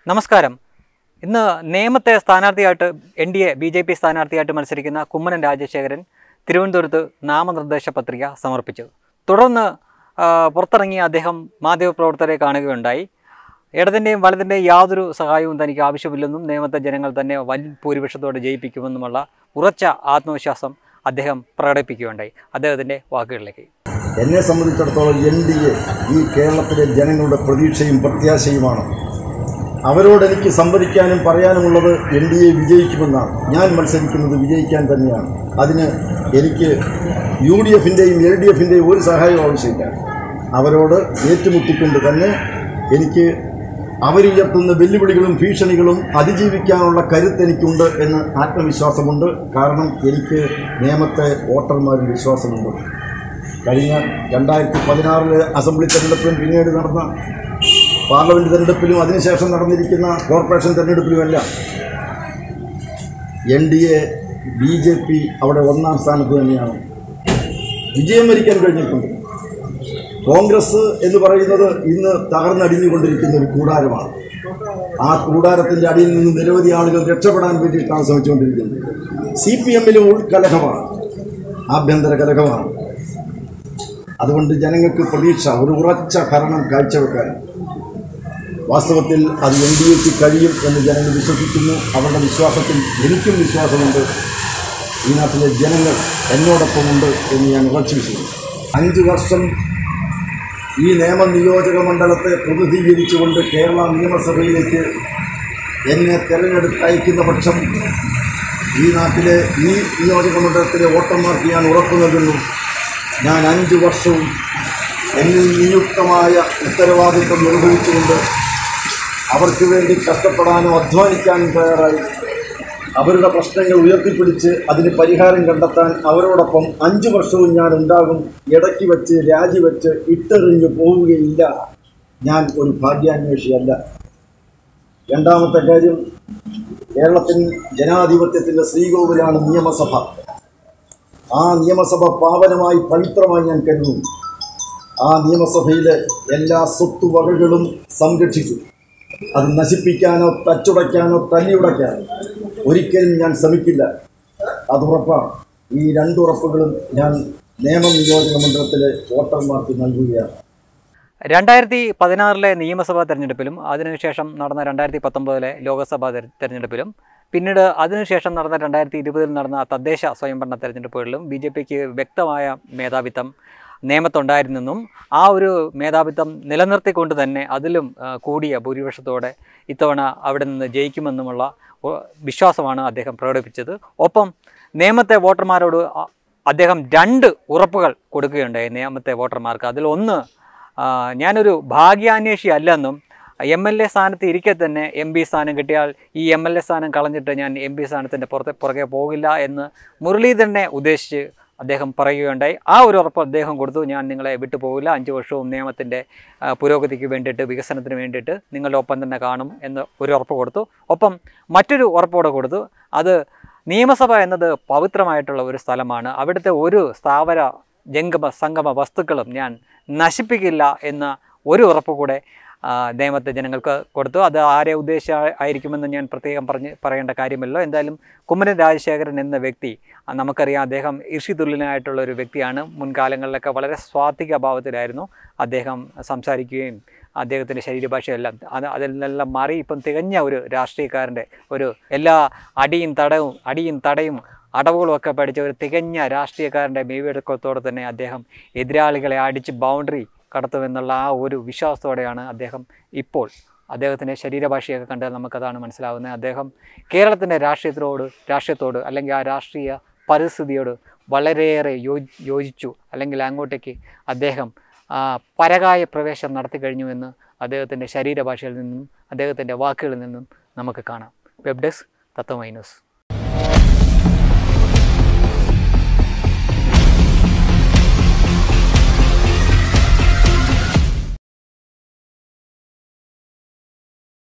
നമസ്കാരം ഇന്ന് നേമത്തെ സ്ഥാനാർത്ഥിയായിട്ട് N D A B J P സ്ഥാനാർത്ഥിയായിട്ട് മത്സരിക്കുന്ന കുമ്മനം രാജശേഖരൻ തിരുവനന്തപുരത്ത് നാമനിർദ്ദേശ പത്രിക സമർപ്പിച്ചു തുടർന്ന് ആ, പുറത്തിറങ്ങിയ അദ്ദേഹം മാധ്യമപ്രവർത്തകരെ കാണുകയുണ്ടായി ഇടതിൻ്റെയും വലതിൻ്റെയും യാതൊരു സഹായവും തനിക്ക് ആവശ്യമില്ലെന്നും നേമത്തെ ജനങ്ങൾ തന്നെ വൻ ഭൂരിപക്ഷത്തോടെ ജയിപ്പിക്കുമെന്നുമുള്ള ഉറച്ച ആത്മവിശ്വാസം അദ്ദേഹം പ്രകടിപ്പിക്കുകയുണ്ടായി അദ്ദേഹത്തിൻ്റെ വാക്കുകളിലേക്ക് എന്നെ സംബന്ധിച്ചിടത്തോളം എൻ ഡി എ ഈ കേരളത്തിലെ ജനങ്ങളുടെ പ്രതീക്ഷയും പ്രത്യാശയുമാണ് അവരോട് എനിക്ക് സംവദിക്കാനും പറയാനുമുള്ളത് എൻ ഡി എ വിജയിക്കുമെന്നാണ് ഞാൻ മത്സരിക്കുന്നത് വിജയിക്കാൻ തന്നെയാണ് അതിന് എനിക്ക് യു ഡി എഫിൻ്റെയും എൽ ഡി എഫിൻ്റെയും ഒരു സഹായവും ആവശ്യമില്ല അവരോട് ഏറ്റുമുട്ടിക്കൊണ്ട് തന്നെ എനിക്ക് അവരുയർത്തുന്ന വെല്ലുവിളികളും ഭീഷണികളും അതിജീവിക്കാനുള്ള കരുത്ത് എനിക്കുണ്ട് എന്ന് ആത്മവിശ്വാസമുണ്ട് കാരണം എനിക്ക് നിയമത്തെ വോട്ടർമാരിൽ വിശ്വാസമുണ്ട് കഴിഞ്ഞ രണ്ടായിരത്തി പതിനാറിലെ അസംബ്ലി തെരഞ്ഞെടുപ്പിലും പിന്നീട് നടന്ന പാർലമെൻറ്റ് തെരഞ്ഞെടുപ്പിലും അതിനുശേഷം നടന്നിരിക്കുന്ന കോർപ്പറേഷൻ തെരഞ്ഞെടുപ്പിലുമെല്ലാം N D A B J P അവിടെ ഒന്നാം സ്ഥാനത്ത് തന്നെയാണ് വിജയം വരിക്കാൻ കഴിഞ്ഞിട്ടുണ്ട് കോൺഗ്രസ് എന്ന് പറയുന്നത് ഇന്ന് തകർന്നടിഞ്ഞുകൊണ്ടിരിക്കുന്ന ഒരു കൂടാരമാണ് ആ കൂടാരത്തിൻ്റെ അടിയിൽ നിന്ന് നിരവധി ആളുകൾ രക്ഷപ്പെടാൻ വേണ്ടിയിട്ടാണ് ശ്രമിച്ചുകൊണ്ടിരിക്കുന്നത് സി പി എമ്മിലും ഉൾക്കലഹമാണ് ആഭ്യന്തര കലഹമാണ് അതുകൊണ്ട് ജനങ്ങൾക്ക് പ്രതീക്ഷ ഒരു ഉറച്ച ഭരണം കാഴ്ചവെക്കാൻ വാസ്തവത്തിൽ അത് എൻ ഡി എക്ക് കഴിയും എന്ന് ജനങ്ങൾ വിശ്വസിക്കുന്നു അവരുടെ വിശ്വാസത്തിൽ എനിക്കും വിശ്വാസമുണ്ട് ഈ നാട്ടിലെ ജനങ്ങൾ എന്നോടൊപ്പമുണ്ട് എന്ന് ഞാൻ ഉറച്ചു വിശ്വസിക്കുന്നു അഞ്ച് വർഷം ഈ നിയമ നിയോജക മണ്ഡലത്തെ പ്രതിനിധീകരിച്ചുകൊണ്ട് കേരള നിയമസഭയിലേക്ക് എന്നെ തിരഞ്ഞെടുത്തയക്കുന്ന പക്ഷം ഈ നാട്ടിലെ ഈ നിയോജക മണ്ഡലത്തിലെ വോട്ടർമാർക്ക് ഞാൻ ഉറപ്പു നൽകുന്നു ഞാൻ അഞ്ച് വർഷവും എന്നിൽ നിയുക്തമായ ഉത്തരവാദിത്വം നിർവഹിച്ചുകൊണ്ട് അവർക്ക് വേണ്ടി കഷ്ടപ്പെടാനും അധ്വാനിക്കാനും തയ്യാറായി അവരുടെ പ്രശ്നങ്ങൾ ഉയർത്തിപ്പിടിച്ച് അതിന് പരിഹാരം കണ്ടെത്താൻ അവരോടൊപ്പം അഞ്ച് വർഷവും ഞാൻ ഉണ്ടാകും ഇടയ്ക്ക് വെച്ച് രാജിവെച്ച് ഇട്ടെറിഞ്ഞു പോവുകയില്ല ഞാൻ ഒരു ഭാഗ്യാന്വേഷിയല്ല രണ്ടാമത്തെ കാര്യം കേരളത്തിൽ ജനാധിപത്യത്തിൻ്റെ ശ്രീകോവിലാണ് നിയമസഭ ആ നിയമസഭ പാവനമായി പവിത്രമായി ഞാൻ കരുതുന്നു ആ നിയമസഭയിലെ എല്ലാ സ്വത്തുവകകളും സംരക്ഷിക്കും അത് നശിപ്പിക്കാനോ തച്ചുടയ്ക്കാനോ തല്ലിയുടയ്ക്കാനോ ഒരിക്കലും ഞാൻ ശ്രമിക്കില്ല അതുറപ്പാണ് ഈ രണ്ടുറപ്പുകളും ഞാൻ നിയമ നിയോജക മണ്ഡലത്തിലെ വോട്ടർമാർക്ക് നൽകുകയാണ് രണ്ടായിരത്തി പതിനാറിലെ നിയമസഭാ തെരഞ്ഞെടുപ്പിലും അതിനുശേഷം നടന്ന രണ്ടായിരത്തി പത്തൊമ്പതിലെ ലോക്സഭാ തെര- തെരഞ്ഞെടുപ്പിലും പിന്നീട് അതിനുശേഷം നടന്ന രണ്ടായിരത്തി ഇരുപതിൽ നടന്ന തദ്ദേശ സ്വയംഭരണ തെരഞ്ഞെടുപ്പുകളിലും ബി ജെ പിക്ക് വ്യക്തമായ മേധാവിത്വം നിയമത്തുണ്ടായിരുന്നെന്നും ആ ഒരു മേധാവിത്വം നിലനിർത്തിക്കൊണ്ട് തന്നെ അതിലും ആ, കൂടിയ ഭൂരിപക്ഷത്തോടെ ഇത്തവണ അവിടെ നിന്ന് ജയിക്കുമെന്നുമുള്ള ഉ- വിശ്വാസമാണ് അദ്ദേഹം പ്രകടിപ്പിച്ചത് ഒപ്പം നേമത്തെ വോട്ടർമാരോട് അ- അദ്ദേഹം രണ്ട് ഉറപ്പുകൾ കൊടുക്കുകയുണ്ടായി നേമത്തെ വോട്ടർമാർക്ക് അതിലൊന്ന് ആ, ഞാനൊരു ഭാഗ്യാന്വേഷി അല്ലെന്നും എം എൽ എ സ്ഥാനത്ത് ഇരിക്കെ തന്നെ എം പി സ്ഥാനം കിട്ടിയാൽ ഈ എം എൽ എ സ്ഥാനം കളഞ്ഞിട്ട് ഞാൻ എം പി സ്ഥാനത്തിൻ്റെ പുറത്തെ പുറകെ പോകില്ല എന്ന് മുരളീധരനെ ഉദ്ദേശിച്ച് അദ്ദേഹം പറയുകയുണ്ടായി ആ ഒരു ഉറപ്പ് അദ്ദേഹം കൊടുത്തു ഞാൻ നിങ്ങളെ വിട്ടു പോകില്ല അഞ്ച് വർഷവും നിയമത്തിൻ്റെ ആ, പുരോഗതിക്ക് വേണ്ടിയിട്ട് വികസനത്തിന് വേണ്ടിയിട്ട് നിങ്ങളുടെ ഒപ്പം തന്നെ കാണും എന്ന് ഒരു ഉറപ്പ് കൊടുത്തു ഒപ്പം മറ്റൊരു ഉറപ്പോടെ കൊടുത്തു അത് നിയമസഭ എന്നത് പവിത്രമായിട്ടുള്ള ഒരു സ്ഥലമാണ് അവിടുത്തെ ഒരു സ്ഥാവര ജംഗമ സംഗമ വസ്തുക്കളും ഞാൻ നശിപ്പിക്കില്ല എന്ന ഒരു ഉറപ്പ് കൂടെ ആ, നേമത്തെ ജനങ്ങൾക്ക് കൊടുത്തു അത് ആരെ ഉദ്ദേശിച്ച ആയിരിക്കുമെന്ന് ഞാൻ പ്രത്യേകം പറഞ്ഞ് പറയേണ്ട കാര്യമല്ലോ എന്തായാലും കുമ്മനം രാജശേഖരൻ എന്ന വ്യക്തി ആ, നമുക്കറിയാം അദ്ദേഹം ഋഷിതുല്യനായിട്ടുള്ള ഒരു വ്യക്തിയാണ് മുൻകാലങ്ങളിലൊക്കെ വളരെ സ്വാത്വിക ഭാവത്തിലായിരുന്നു അദ്ദേഹം സംസാരിക്കുകയും അദ്ദേഹത്തിൻ്റെ ശരീരഭാഷയെല്ലാം അത് അതിലെല്ലാം മാറി ഇപ്പം തികഞ്ഞ ഒരു രാഷ്ട്രീയക്കാരൻ്റെ ഒരു എല്ലാ അടിയും തടവും അടിയും തടയും അടവുകളും ഒക്കെ പഠിച്ച ഒരു തികഞ്ഞ രാഷ്ട്രീയക്കാരൻ്റെ മെയ്വെടുക്കത്തോടെ തന്നെ അദ്ദേഹം എതിരാളികളെ അടിച്ച് ബൗണ്ടറി കടത്തുമെന്നുള്ള ആ ഒരു വിശ്വാസത്തോടെയാണ് അദ്ദേഹം ഇപ്പോൾ അദ്ദേഹത്തിൻ്റെ ശരീരഭാഷയൊക്കെ കണ്ടാൽ നമുക്കതാണ് മനസ്സിലാവുന്നത് അദ്ദേഹം കേരളത്തിൻ്റെ രാഷ്ട്രീയത്തിനോട് രാഷ്ട്രീയത്തോട് അല്ലെങ്കിൽ ആ രാഷ്ട്രീയ പരിസ്ഥിതിയോട് വളരെയേറെ യോജി യോജിച്ചു അല്ലെങ്കിൽ അങ്ങോട്ടേക്ക് അദ്ദേഹം ആ, പരകായ പ്രവേശം നടത്തി കഴിഞ്ഞു എന്ന് അദ്ദേഹത്തിൻ്റെ ശരീരഭാഷയിൽ നിന്നും അദ്ദേഹത്തിൻ്റെ വാക്കുകളിൽ നിന്നും നമുക്ക് കാണാം വെബ് ഡെസ്ക് തത്വമൈ ന്യൂസ്